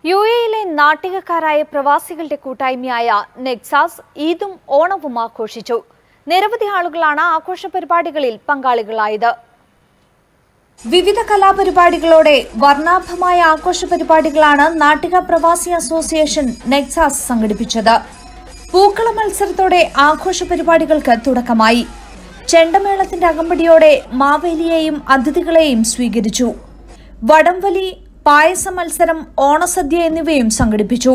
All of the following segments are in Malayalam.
യു എയിലെ നാട്ടികക്കാരായ പ്രവാസികളുടെ കൂട്ടായ്മയായ നെക്സാസ് ഈദും ഓണവും ആഘോഷിച്ചു നിരവധി ആളുകളാണ് ആഘോഷ പരിപാടികളിൽ പങ്കാളികളായത് വിവിധ കലാപരിപാടികളോടെ വർണ്ണാഭമായ ആഘോഷ പരിപാടികളാണ് നാട്ടിക പ്രവാസി അസോസിയേഷൻ നെക്സാസ് സംഘടിപ്പിച്ചത് പൂക്കള മത്സരത്തോടെ ആഘോഷ പരിപാടികൾക്ക് തുടക്കമായി ചെണ്ടമേളത്തിന്റെ അകമ്പടിയോടെ മാവേലിയെയും അതിഥികളെയും സ്വീകരിച്ചു വടംവലി പായസ മത്സരം ഓണസദ്യ എന്നിവയും സംഘടിപ്പിച്ചു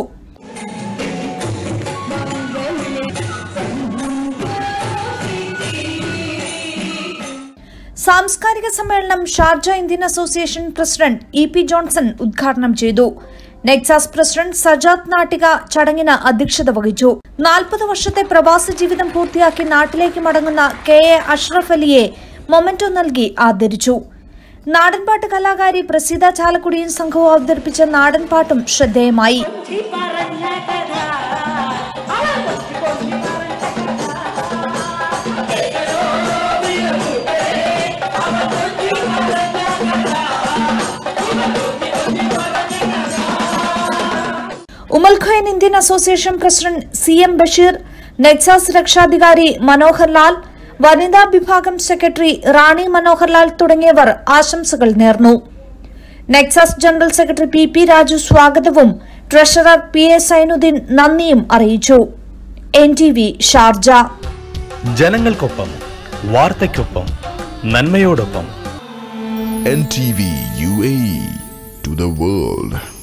സാംസ്കാരിക സമ്മേളനം Sharjah Indian association president E P Johnson ഉദ്ഘാടനം ചെയ്തു നെക്സാസ് പ്രസിഡന്റ് സജാദ് നാട്ടിക ചടങ്ങിന് അധ്യക്ഷത വഹിച്ചു നാൽപ്പത് വർഷത്തെ പ്രവാസ ജീവിതം പൂർത്തിയാക്കി നാട്ടിലേക്ക് മടങ്ങുന്ന കെ എ അഷ്റഫ് അലിയെ മൊമെന്റോ നൽകി ആദരിച്ചു നാടൻപാട്ട് കലാകാരി പ്രസീത ചാലക്കുടിയും സംഘവും അവതരിപ്പിച്ച നാടൻപാട്ടും ശ്രദ്ധേയമായി Umm al Quwain Indian association president C M Basheer Nexas രക്ഷാധികാരി മനോഹർ ലാൽ വനിതാ വിഭാഗം സെക്രട്ടറി റാണി മനോഹർ ലാൽ തുടങ്ങിയവർ ആശംസകൾ നേർന്നു Nexas general secretary P P Raju സ്വാഗതവും ട്രഷറർ പി എ സൈനുദ്ദീൻ നന്ദിയും അറിയിച്ചു എൻ ടി വി ഷാർജ ജനങ്ങൾക്കൊപ്പം വാർത്തയ്ക്കൊപ്പം നന്മയോടൊപ്പം NTV UAE to the world.